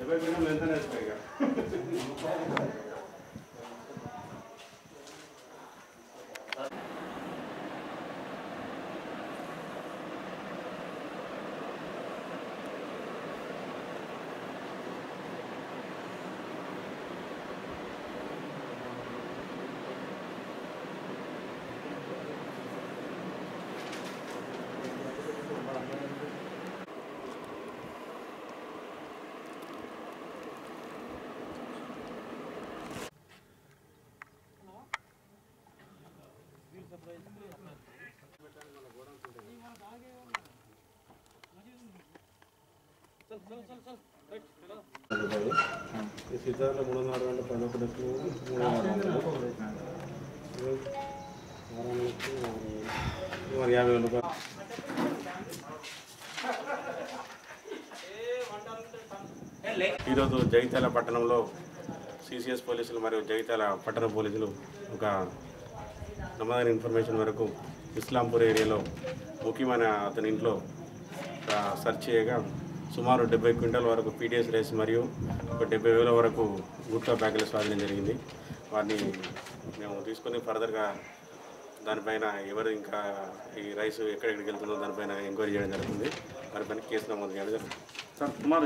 డెబ్బై క్వింటాలు ఎంత వేస్తాయి ఇక ఈ సిద్ధార్థ మూడు వందల అరవై అంటే పది ఒకటి మూడు వందల వందలు వారానికి మరి యాభై వేల రూపాయలు ఈరోజు జగిత్యాల పట్టణంలో సిసిఎస్ పోలీసులు మరియు జగిత్యాల పట్టణ పోలీసులు ఒక నమ్మదైన ఇన్ఫర్మేషన్ మేరకు ఇస్లాంపూర్ ఏరియాలో ముఖ్యమైన అతని ఇంట్లో ఒక సెర్చ్ చేయగా సుమారు డెబ్బై క్వింటాల వరకు పీడిఎస్ రైస్ మరియు ఒక డెబ్బై వేల వరకు గుట్కా ప్యాకెట్లు స్వాధీనం జరిగింది వాటిని మేము తీసుకొని ఫర్దర్గా దానిపైన ఎవరు ఇంకా ఈ రైస్ ఎక్కడెక్కడికి వెళ్తుందో దానిపైన ఎంక్వైరీ చేయడం జరుగుతుంది దానిపైన కేసు నమోదు చేయడం జరుగుతుంది